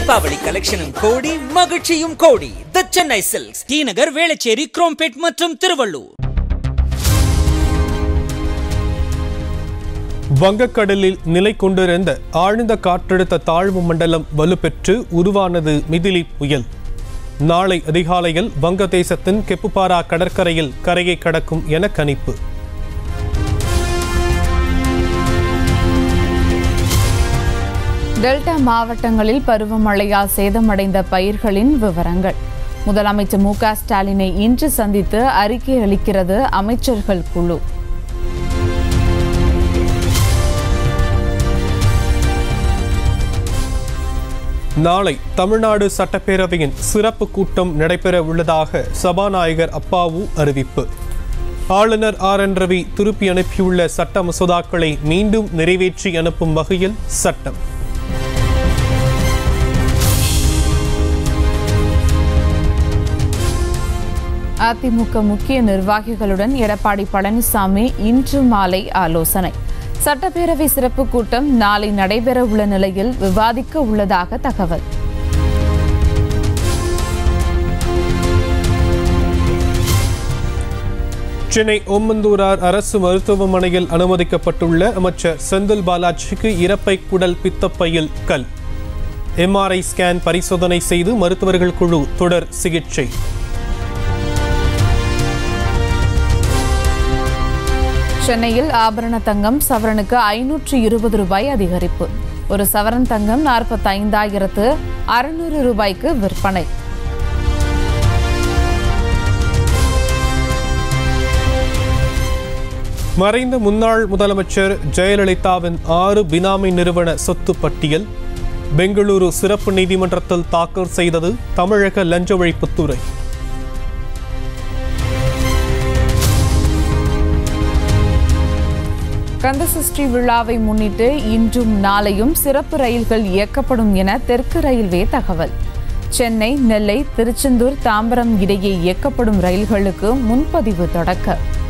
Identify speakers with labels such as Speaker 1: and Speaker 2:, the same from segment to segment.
Speaker 1: தீபாவளி கலெக்ஷனும் கோடி மகிழ்ச்சியும் கோடி the Chennai silks T Nagar Velachery Chromepet மற்றும் திருவள்ளூர்
Speaker 2: வங்கக்கடலில் நிலை கொண்டிருந்த ஆழ்ந்த காற்றழுத்த தாழ்வு மண்டலம் வலுப்பெற்று உருவானது மிதிலி புயல் நாளை அதிகாலையில் வங்கதேசத்தின் கெப்புபாரா கடற்கரையில் கரையை கடக்கும் என கணிப்பு
Speaker 3: டெல்டா மாவட்டங்களில் பருவமழையால் சேதமடைந்த பயிர்களின் விவரங்கள் முதலமைச்சர் மு க ஸ்டாலினை இன்று சந்தித்து அறிக்கை அளிக்கிறது அமைச்சர்கள் குழு
Speaker 2: நாளை தமிழ்நாடு சட்டப்பேரவையின் சிறப்பு கூட்டம் நடைபெற உள்ளதாக சபாநாயகர் அப்பாவு அறிவிப்பு ஆளுநர் ஆர் என் ரவி திருப்பி அனுப்பியுள்ள சட்ட மசோதாக்களை மீண்டும் நிறைவேற்றி அனுப்பும் வகையில் சட்டம்
Speaker 3: அதிமுக முக்கிய நிர்வாகிகளுடன் எடப்பாடி பழனிசாமி இன்று மாலை ஆலோசனை சட்டப்பேரவை சிறப்பு கூட்டம் நாளை நடைபெற உள்ள நிலையில் விவாதிக்க உள்ளதாக தகவல்
Speaker 2: சென்னை ஓமந்தூரார் அரசு மருத்துவமனையில் அனுமதிக்கப்பட்டுள்ள அமைச்சர் செந்தில் பாலாஜிக்கு இறப்பை குடல் பித்தப்பையில் கல் எம்ஆர்ஐ ஸ்கேன் பரிசோதனை செய்து மருத்துவர்கள் குழு தொடர் சிகிச்சை
Speaker 3: சென்னையில் ஆபரண தங்கம் சவரனுக்கு ஐநூற்று இருபது ரூபாய் அதிகரிப்பு ஒரு சவரன் தங்கம் நாற்பத்தைந்தாயிரத்து அறுநூறு ரூபாய்க்கு விற்பனை
Speaker 2: மறைந்த முன்னாள் முதலமைச்சர் ஜெயலலிதாவின் ஆறு பினாமி நிறுவன சொத்து பட்டியல் பெங்களூரு சிறப்பு நீதிமன்றத்தில் தாக்கல் செய்தது தமிழக லஞ்ச ஒழிப்புத்துறை
Speaker 3: கந்தசஷ்டி விழாவை முன்னிட்டு இன்றும் நாளையும் சிறப்பு ரயில்கள் இயக்கப்படும் என தெற்கு ரயில்வே தகவல் சென்னை நெல்லை திருச்செந்தூர் தாம்பரம் இடையே இயக்கப்படும் ரயில்களுக்கு முன்பதிவு தொடக்க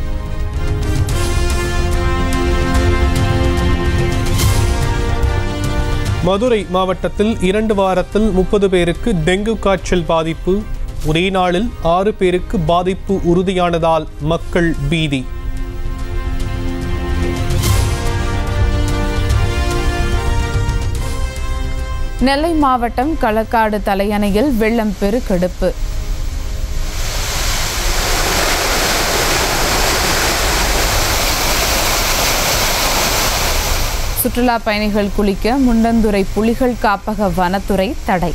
Speaker 2: மதுரை மாவட்டத்தில் இரண்டு வாரத்தில் முப்பது பேருக்கு டெங்கு காய்ச்சல் பாதிப்பு ஒரே நாளில் ஆறு பேருக்கு பாதிப்பு உறுதியானதால் மக்கள் பீதி
Speaker 3: நெல்லை மாவட்டம் களக்காடு தலையணையில் வெள்ளம் பெருக்கெடுப்பு சுற்றுலா பயணிகள் குளிக்க முண்டந்துறை புலிகள் காப்பக வனத்துறை தடை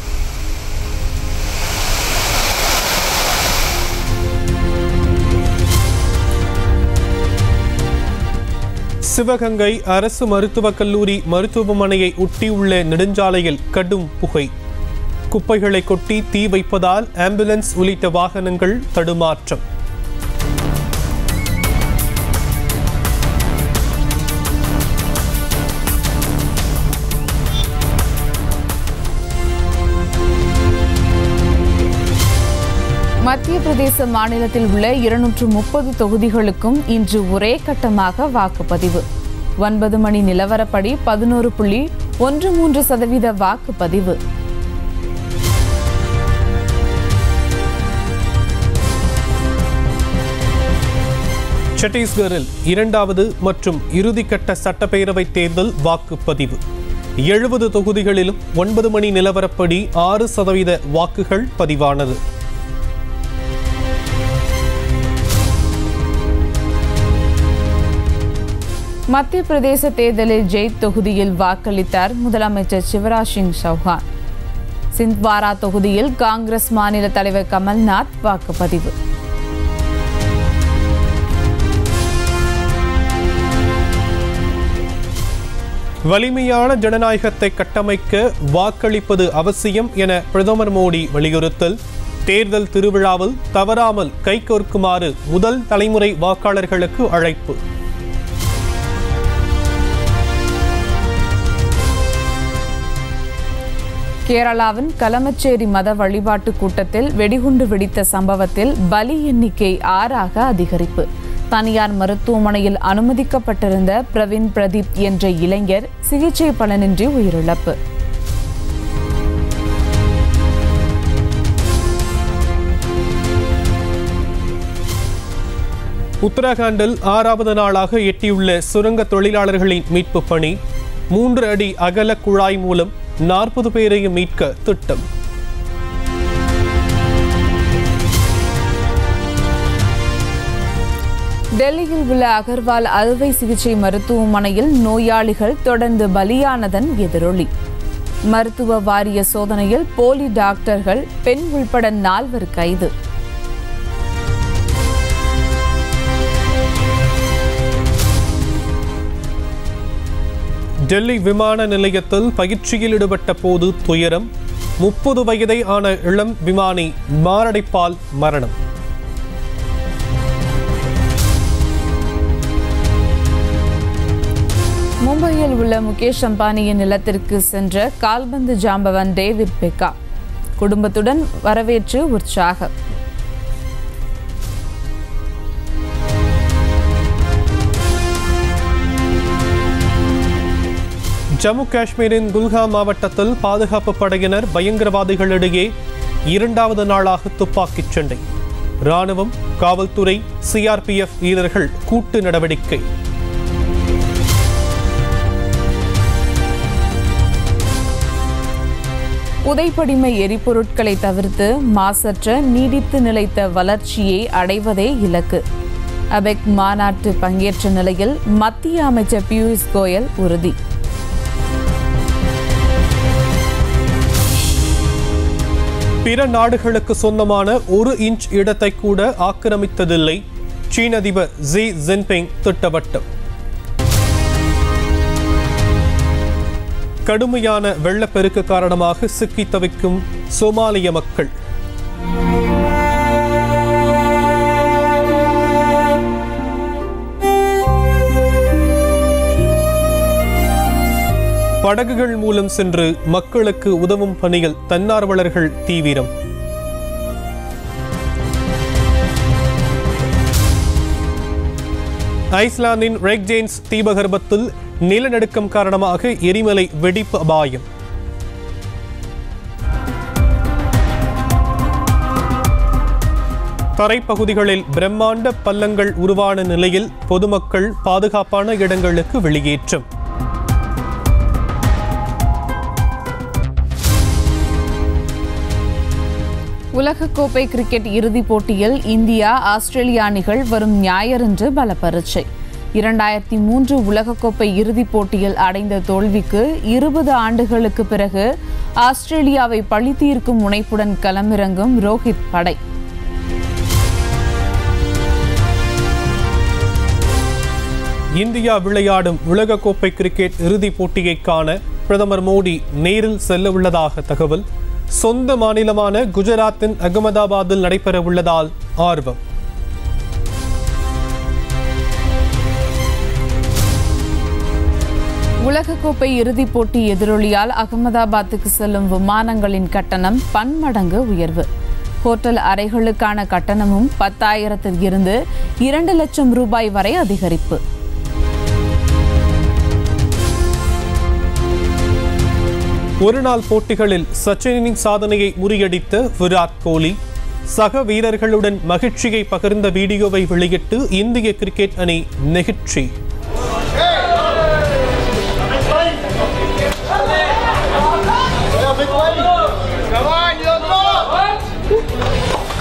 Speaker 2: சிவகங்கை அரசு மருத்துவக் கல்லூரி மருத்துவமனையை ஒட்டியுள்ள நெடுஞ்சாலையில் கடும் புகை குப்பைகளை கொட்டி தீ வைப்பதால் ஆம்புலன்ஸ் உள்ளிட்ட வாகனங்கள் தடுமாற்றம்
Speaker 3: மத்திய பிரதேச மாநிலத்தில் உள்ள இருநூற்று முப்பது தொகுதிகளுக்கும் இன்று ஒரே கட்டமாக வாக்குப்பதிவு ஒன்பது மணி நிலவரப்படி பதினோரு புள்ளி ஒன்று மூன்று சதவீத வாக்குப்பதிவு
Speaker 2: சத்தீஸ்கரில் இரண்டாவது மற்றும் இறுதிக்கட்ட சட்டப்பேரவை தேர்தல் வாக்குப்பதிவு எழுபது தொகுதிகளிலும் ஒன்பது மணி நிலவரப்படி ஆறு சதவீத வாக்குகள் பதிவானது
Speaker 3: மத்திய பிரதேச தேர்தலில் ஜெயித் தொகுதியில் வாக்களித்தார் முதலமைச்சர் சிவராஜ் சிங் சௌஹான் சிந்த்வாரா தொகுதியில் காங்கிரஸ் மாநில தலைவர் கமல்நாத் வாக்குப்பதிவு
Speaker 2: வலிமையான ஜனநாயகத்தை கட்டமைக்க வாக்களிப்பது அவசியம் என பிரதமர் மோடி வலியுறுத்தல் தேர்தல் திருவிழாவில் தவறாமல் கைகோர்க்குமாறு முதல் தலைமுறை வாக்காளர்களுக்கு அழைப்பு
Speaker 3: கேரளாவின் கலமச்சேரி மத வழிபாட்டு கூட்டத்தில் வெடிகுண்டு வெடித்த சம்பவத்தில் பலி எண்ணிக்கை ஆறாக அதிகரிப்பு தனியார் மருத்துவமனையில் அனுமதிக்கப்பட்டிருந்த பிரவீன் பிரதீப் என்ற இளைஞர் சிகிச்சை பலனின்றி உயிரிழப்பு
Speaker 2: உத்தரகாண்டில் ஆறாவது நாளாக எட்டியுள்ள சுரங்க தொழிலாளர்களின் மீட்பு பணி மூன்று அடி அகல குழாய் மூலம் நாற்பது பேரையும் மீட்க திட்டம்
Speaker 3: டெல்லியில் உள்ள அகர்வால் அறுவை சிகிச்சை மருத்துவமனையில் நோயாளிகள் தொடர்ந்து பலியானதன் எதிரொலி மருத்துவ வாரிய சோதனையில் போலி டாக்டர்கள் பெண் உள்பட நால்வர் கைது
Speaker 2: டெல்லி விமான நிலையத்தில் பயிற்சியில் ஈடுபட்ட போது துயரம் முப்பது வயதை ஆன இளம் விமானி மாரடைப்பால் மரணம்
Speaker 3: மும்பையில் உள்ள முகேஷ் அம்பானியின் நிலத்திற்கு சென்ற கால்பந்து ஜாம்பவன் டேவிட் பெக்கா குடும்பத்துடன் வரவேற்று உற்சாகம்
Speaker 2: ஜம்மு காஷ்மீரின் குல்காம் மாவட்டத்தில் பாதுகாப்பு படையினர் பயங்கரவாதிகளிடையே இரண்டாவது நாளாக துப்பாக்கிச் சண்டை ராணுவம் காவல்துறை சிஆர்பிஎஃப் வீரர்கள் கூட்டு நடவடிக்கை
Speaker 3: புதைப்படிமை எரிபொருட்களை தவிர்த்து மாசற்ற நீடித்து நிலைத்த வளர்ச்சியை அடைவதே இலக்கு அபெக் மாநாட்டு பங்கேற்ற நிலையில் மத்திய அமைச்சர் பியூஷ் கோயல் உறுதி
Speaker 2: பிற நாடுகளுக்கு சொந்தமான ஒரு இன்ச் இடத்தை கூட ஆக்கிரமித்ததில்லை சீன அதிபர் ஜி ஜின்பிங் திட்டவட்டம் கடுமையான வெள்ளப்பெருக்கு காரணமாக சிக்கி தவிக்கும் சோமாலிய மக்கள் படகுகள் மூலம் சென்று மக்களுக்கு உதவும் பணியில் தன்னார்வலர்கள் தீவிரம் ஐஸ்லாந்தின் ரெக்ஜேன்ஸ் தீபகற்பத்தில் நிலநடுக்கம் காரணமாக எரிமலை வெடிப்பு அபாயம் தரைப்பகுதிகளில் பிரம்மாண்ட பள்ளங்கள் உருவான நிலையில் பொதுமக்கள் பாதுகாப்பான இடங்களுக்கு வெளியேற்றம்
Speaker 3: உலகக்கோப்பை கிரிக்கெட் இறுதிப் போட்டியில் இந்தியா ஆஸ்திரேலிய அணிகள் வரும் ஞாயிறன்று பல பரீட்சை இரண்டாயிரத்தி மூன்று உலகக்கோப்பை இறுதிப் போட்டியில் அடைந்த தோல்விக்கு இருபது ஆண்டுகளுக்கு பிறகு ஆஸ்திரேலியாவை பழி தீர்க்கும் முனைப்புடன் களமிறங்கும் ரோஹித் படை
Speaker 2: இந்தியா விளையாடும் உலகக்கோப்பை கிரிக்கெட் இறுதிப் போட்டியை காண பிரதமர் மோடி நேரில் செல்ல உள்ளதாக தகவல் சொந்த மாநிலமான குஜராத்தின் அகமதாபாத்தில் நடைபெற உள்ளதால் ஆர்வம்
Speaker 3: உலகக்கோப்பை இறுதிப் போட்டி எதிரொலியால் அகமதாபாத்துக்கு செல்லும் விமானங்களின் கட்டணம் பன்மடங்கு உயர்வு ஹோட்டல் அறைகளுக்கான கட்டணமும் பத்தாயிரத்தில் இருந்து இரண்டு லட்சம் ரூபாய் வரை அதிகரிப்பு
Speaker 2: ஒருநாள் போட்டிகளில் சச்சினின் சாதனையை முறியடித்த விராட் கோலி சக வீரர்களுடன் மகிழ்ச்சியை பகிர்ந்த வீடியோவை வெளியிட்டு இந்திய கிரிக்கெட் அணி நெகிழ்ச்சி
Speaker 4: Come on, you go!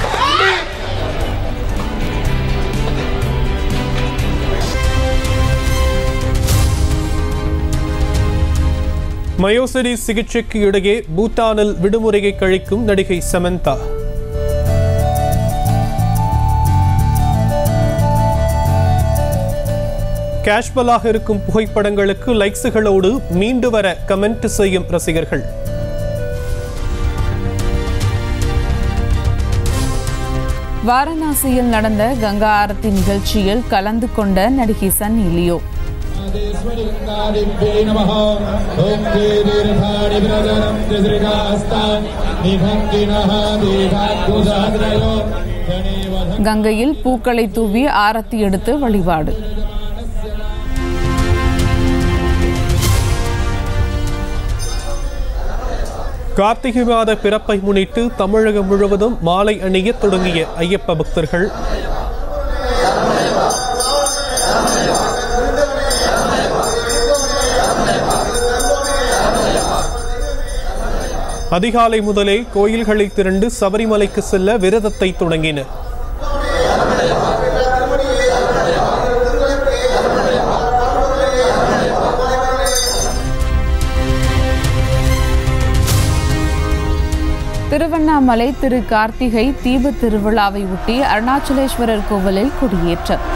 Speaker 2: மயோசரி சிகிச்சைக்கு இடையே பூட்டானில் விடுமுறையை கழிக்கும் நடிகை சமந்தா கேஷ்வலாக இருக்கும் புகைப்படங்களுக்கு லைக்ஸுகளோடு மீண்டு வர கமெண்ட் செய்யும் ரசிகர்கள்
Speaker 3: வாரணாசியில் நடந்த கங்கா ஆரத்தி நிகழ்ச்சியில் கலந்து கொண்ட நடிகை சன்னி லியோ
Speaker 4: ेश्वरिङ्गादिभ्यै नमः ॐ ते दीर्घाणि प्रदनं त्रिसृगास्तान् निभङ्गिनः दीर्घाद्भुजाद्रयो गणेवध
Speaker 3: கங்கையில் பூக்களை தூவி ஆரத்தி எடுத்து வழிபாடு
Speaker 2: கார்த்திகை மாத பிறப்பை முன்னிட்டு தமிழகம் முழுவதும் மாலை அணிய தொடங்கிய ஐயப்ப பக்தர்கள் அதிகாலை முதலே கோயில்களை திரண்டு சபரிமலைக்கு செல்ல விரதத்தை தொடங்கினர்
Speaker 3: திருவண்ணாமலை திரு கார்த்திகை தீப திருவிழாவை ஒட்டி அருணாச்சலேஸ்வரர் கோவிலில் கொடியேற்றம்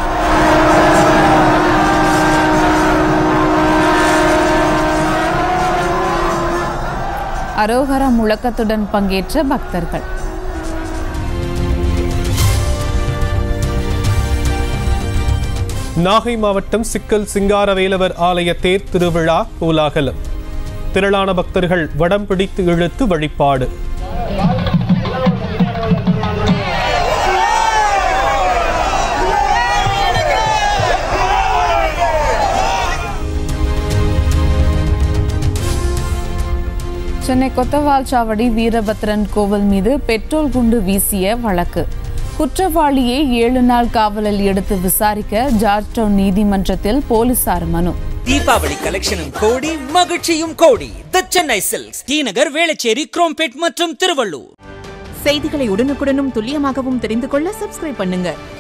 Speaker 3: அரோகர முழக்கத்துடன் பங்கேற்ற பக்தர்கள்
Speaker 2: நாகை மாவட்டம் சிக்கல் சிங்காரவேலவர் ஆலய தேர் திருவிழா கோலாகலம் திரளான பக்தர்கள் வடம் பிடித்து இழுத்து வழிபாடு
Speaker 3: சென்னை கொத்தவால்சாவடி வீரபத்ரன் கோவில் மீது பெட்ரோல் குண்டு வீசிய வழக்கு குற்றவாளியை ஏழு நாள் காவலில் எடுத்து விசாரிக்க ஜார்ஜ் டவுன் நீதிமன்றத்தில் போலீசார் மனு
Speaker 1: தீபாவளி கலெக்ஷனும் கோடி மகிழ்ச்சியும் கோடி the Chennai silks T Nagar Velachery Chromepet மற்றும் திருவள்ளூர்
Speaker 5: செய்திகளை உடனுக்குடனும் துல்லியமாகவும் தெரிந்து கொள்ள சப்ஸ்கிரைப் பண்ணுங்க